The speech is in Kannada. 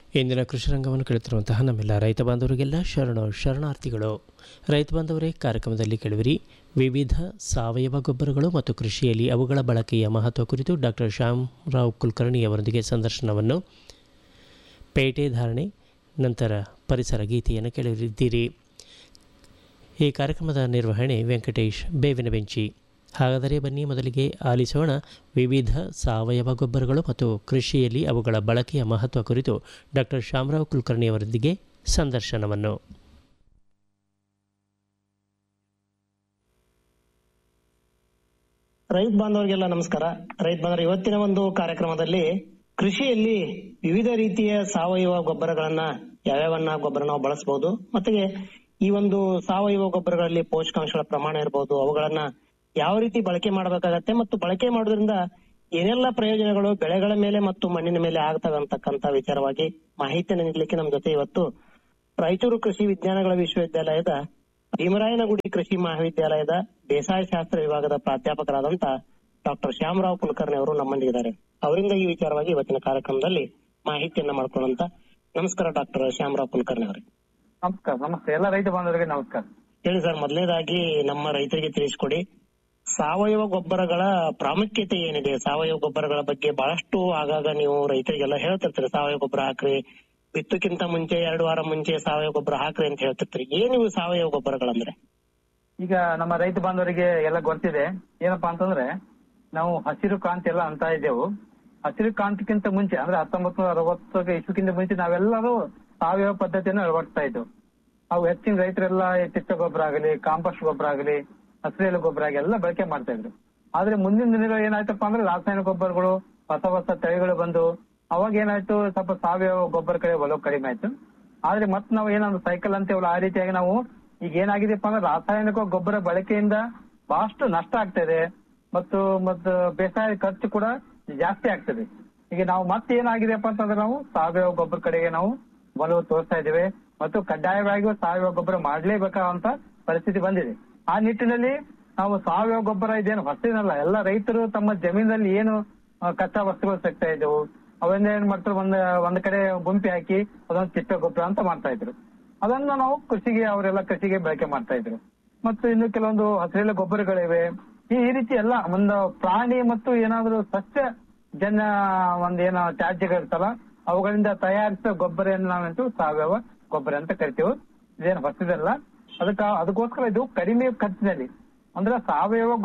ಇಂದಿನ ಕೃಷಿ ರಂಗವನ್ನು ಕೇಳುತ್ತಿರುವಂತಹ ನಮ್ಮೆಲ್ಲ ರೈತ ಬಾಂಧವರಿಗೆಲ್ಲ ಶರಣ ಶರಣಾರ್ಥಿಗಳು ರೈತ ಬಾಂಧವರೇ ಕಾರ್ಯಕ್ರಮದಲ್ಲಿ ಕೇಳುವಿರಿ ವಿವಿಧ ಸಾವಯವ ಗೊಬ್ಬರಗಳು ಮತ್ತು ಕೃಷಿಯಲ್ಲಿ ಅವುಗಳ ಬಳಕೆಯ ಮಹತ್ವ ಕುರಿತು ಡಾಕ್ಟರ್ ಶ್ಯಾಮರಾವ್ ಕುಲಕರ್ಣಿ ಅವರೊಂದಿಗೆ ಸಂದರ್ಶನವನ್ನು ಪೇಟೆ ಧಾರಣೆ ನಂತರ ಪರಿಸರ ಗೀತೆಯನ್ನು ಕೇಳಲಿದ್ದೀರಿ ಈ ಕಾರ್ಯಕ್ರಮದ ನಿರ್ವಹಣೆ ವೆಂಕಟೇಶ್ ಬೇವಿನ ಬೆಂಚಿ ಹಾಗಾದರೆ ಬನ್ನಿ ಮೊದಲಿಗೆ ಆಲಿಸೋಣ ವಿವಿಧ ಸಾವಯವ ಗೊಬ್ಬರಗಳು ಮತ್ತು ಕೃಷಿಯಲ್ಲಿ ಅವುಗಳ ಬಳಕೆಯ ಮಹತ್ವ ಕುರಿತು ಡಾಕ್ಟರ್ ಶ್ಯಾಮರಾವ್ ಕುಲಕರ್ಣಿ ಅವರೊಂದಿಗೆ ಸಂದರ್ಶನವನ್ನು ರೈತ ಬಾಂಧವರಿಗೆಲ್ಲ ನಮಸ್ಕಾರ ರೈತ ಬಾಂಧವರು ಇವತ್ತಿನ ಒಂದು ಕಾರ್ಯಕ್ರಮದಲ್ಲಿ ಕೃಷಿಯಲ್ಲಿ ವಿವಿಧ ರೀತಿಯ ಸಾವಯವ ಗೊಬ್ಬರಗಳನ್ನ ಯಾವ್ಯಾವನ್ನ ಗೊಬ್ಬರ ನಾವು ಬಳಸಬಹುದು ಮತ್ತೆ ಈ ಒಂದು ಸಾವಯವ ಗೊಬ್ಬರಗಳಲ್ಲಿ ಪೋಷಕಾಂಶಗಳ ಪ್ರಮಾಣ ಇರಬಹುದು ಅವುಗಳನ್ನ ಯಾವ ರೀತಿ ಬಳಕೆ ಮಾಡಬೇಕಾಗತ್ತೆ ಮತ್ತು ಬಳಕೆ ಮಾಡೋದ್ರಿಂದ ಏನೆಲ್ಲ ಪ್ರಯೋಜನಗಳು ಬೆಳೆಗಳ ಮೇಲೆ ಮತ್ತು ಮಣ್ಣಿನ ಮೇಲೆ ಆಗ್ತವೆ ಅಂತಕ್ಕಂತ ವಿಚಾರವಾಗಿ ಮಾಹಿತಿಯನ್ನು ನೀಡಲಿಕ್ಕೆ ನಮ್ಮ ಜೊತೆ ಇವತ್ತು ರಾಯಚೂರು ಕೃಷಿ ವಿಜ್ಞಾನಗಳ ವಿಶ್ವವಿದ್ಯಾಲಯದ ಭೀಮರಾಯನಗುಡಿ ಕೃಷಿ ಮಹಾವಿದ್ಯಾಲಯದ ಬೇಸಾಯ ಶಾಸ್ತ್ರ ವಿಭಾಗದ ಪ್ರಾಧ್ಯಾಪಕರಾದಂತ ಡಾಕ್ಟರ್ ಶ್ಯಾಮರಾವ್ ಕುಲಕರ್ಣಿ ಅವರು ನಮ್ಮೊಂದಿಗಿದ್ದಾರೆ ಅವರಿಂದ ಈ ವಿಚಾರವಾಗಿ ಇವತ್ತಿನ ಕಾರ್ಯಕ್ರಮದಲ್ಲಿ ಮಾಹಿತಿಯನ್ನ ಮಾಡ್ಕೊಳ್ಳೋಂತ ನಮಸ್ಕಾರ ಡಾಕ್ಟರ್ ಶ್ಯಾಮರಾವ್ ಕುಲಕರ್ಣಿ ಅವರೇ ನಮಸ್ಕಾರ ನಮಸ್ತೆ ಎಲ್ಲ ರೈತ ಬಾಂಧವರಿಗೆ ನಮಸ್ಕಾರ ಹೇಳಿ ಸರ್ ಮೊದಲನೇದಾಗಿ ನಮ್ಮ ರೈತರಿಗೆ ತಿಳಿಸ್ಕೊಡಿ ಸಾವಯವ ಗೊಬ್ಬರಗಳ ಪ್ರಾಮುಖ್ಯತೆ ಏನಿದೆ ಸಾವಯವ ಗೊಬ್ಬರಗಳ ಬಗ್ಗೆ ಬಹಳಷ್ಟು ಆಗಾಗ ನೀವು ರೈತರಿಗೆಲ್ಲ ಹೇಳ್ತಿರ್ತೀರಿ ಸಾವಯವ ಗೊಬ್ಬರ ಹಾಕ್ರಿ ಬಿತ್ತಕ್ಕಿಂತ ಮುಂಚೆ ಎರಡು ವಾರ ಮುಂಚೆ ಸಾವಯವ ಗೊಬ್ಬರ ಹಾಕ್ರಿ ಅಂತ ಹೇಳ್ತಿರ್ತೀರಿ ಏನಿವು ಸಾವಯವ ಗೊಬ್ಬರಗಳಂದ್ರೆ ಈಗ ನಮ್ಮ ರೈತ ಬಾಂಧವರಿಗೆ ಎಲ್ಲ ಗೊತ್ತಿದೆ ಏನಪ್ಪಾ ಅಂತಂದ್ರೆ ನಾವು ಹಸಿರು ಕ್ರಾಂತಿ ಎಲ್ಲ ಅಂತ ಇದ್ದೆವು ಹಸಿರು ಕ್ರಾಂತಿಗಿಂತ ಮುಂಚೆ ಅಂದ್ರೆ ಹತ್ತೊಂಬತ್ ನೂರ ಅರವತ್ತಕ್ಕೆ ಇಸ್ವಿಕ್ಕಿಂತ ಮುಂಚೆ ನಾವೆಲ್ಲರೂ ಸಾವಯವ ಪದ್ಧತಿಯನ್ನು ಅಳವಡಿಸ್ತಾ ಇದ್ದೆವು ಅವು ಹೆಚ್ಚಿನ ರೈತರೆಲ್ಲ ಈ ತಿಪ್ಪ ಗೊಬ್ಬರ ಆಗಲಿ ಕಾಂಪೋಸ್ಟ್ ಗೊಬ್ಬರ ಆಗಲಿ ಹಸಿರೆಲೆ ಗೊಬ್ಬರ ಆಗಲಿ ಎಲ್ಲ ಬಳಕೆ ಮಾಡ್ತಾ ಇದ್ರು ಆದ್ರೆ ಮುಂದಿನ ದಿನಗಳು ಏನಾಯ್ತಪ್ಪ ಅಂದ್ರೆ ರಾಸಾಯನಿಕ ಗೊಬ್ಬರಗಳು ಹೊಸ ಹೊಸ ತಳಿಗಳು ಬಂದು ಅವಾಗ ಏನಾಯ್ತು ಸ್ವಲ್ಪ ಸಾವಯವ ಗೊಬ್ಬರ ಕಡೆ ಒಲವು ಕಡಿಮೆ ಆಯ್ತು ಆದ್ರೆ ಮತ್ ನಾವು ಏನೊಂದು ಸೈಕಲ್ ಅಂತೇವಲ್ಲ ಆ ರೀತಿಯಾಗಿ ನಾವು ಈಗ ಏನಾಗಿದೆಪ್ಪ ಅಂದ್ರೆ ರಾಸಾಯನಿಕ ಗೊಬ್ಬರ ಬಳಕೆಯಿಂದ ಬಹಳಷ್ಟು ನಷ್ಟ ಆಗ್ತಾ ಇದೆ ಮತ್ತು ಮತ್ತು ಬೇಸಾಯ ಖರ್ಚು ಕೂಡ ಜಾಸ್ತಿ ಆಗ್ತದೆ ಈಗ ನಾವು ಮತ್ತೆ ಏನಾಗಿದೆಪ್ಪ ಅಂತಂದ್ರೆ ನಾವು ಸಾವಯವ ಗೊಬ್ಬರ ಕಡೆಗೆ ನಾವು ಒಲವು ತೋರಿಸ್ತಾ ಇದ್ದೇವೆ ಮತ್ತು ಕಡ್ಡಾಯವಾಗಿ ಸಾವಯವ ಗೊಬ್ಬರ ಮಾಡ್ಲೇಬೇಕಾದಂತ ಪರಿಸ್ಥಿತಿ ಬಂದಿದೆ ಆ ನಿಟ್ಟಿನಲ್ಲಿ ನಾವು ಸಾವಯವ ಗೊಬ್ಬರ ಇದೇನು ಹೊಸದಿನಲ್ಲ ಎಲ್ಲ ರೈತರು ತಮ್ಮ ಜಮೀನಲ್ಲಿ ಏನು ಆ, ಕಚ್ಚಾ ವಸ್ತುಗಳು ಸಿಗ್ತಾ ಇದ್ದವು ಅವನ್ನ ಏನ್ ಮಾಡ್ತಾರೆ ಒಂದ್ ಒಂದ್ ಕಡೆ ಗುಂಪಿ ಹಾಕಿ ಅದೊಂದು ತಿಪ್ಪೆ ಗೊಬ್ಬರ ಅಂತ ಮಾಡ್ತಾ ಇದ್ರು ಅದನ್ನ ನಾವು ಕೃಷಿಗೆ ಅವರೆಲ್ಲ ಕೃಷಿಗೆ ಬಳಕೆ ಮಾಡ್ತಾ ಇದ್ರು ಮತ್ತು ಇನ್ನು ಕೆಲವೊಂದು ಹಸಿರೆಲೆ ಗೊಬ್ಬರಗಳಿವೆ ಈ ಈ ರೀತಿ ಎಲ್ಲ ಒಂದು ಪ್ರಾಣಿ ಮತ್ತು ಏನಾದ್ರು ಸಸ್ಯ ಜನ ಒಂದ್ ಏನೋ ತ್ಯಾಜ್ಯಗಳಿರ್ತಲ್ಲ ಅವುಗಳಿಂದ ತಯಾರಿಸಿದ ಗೊಬ್ಬರ ನಾವಂತೂ ಸಾವಯವ ಗೊಬ್ಬರ ಅಂತ ಕರಿತೀವಿ ಇದೇನು ಹೊಸದಲ್ಲ ಅದಕ್ಕ ಅದಕ್ಕೋಸ್ಕರ ಇದು ಕಡಿಮೆ ಖರ್ಚಿನಲ್ಲಿ ಅಂದ್ರೆ ಸಾವಯವ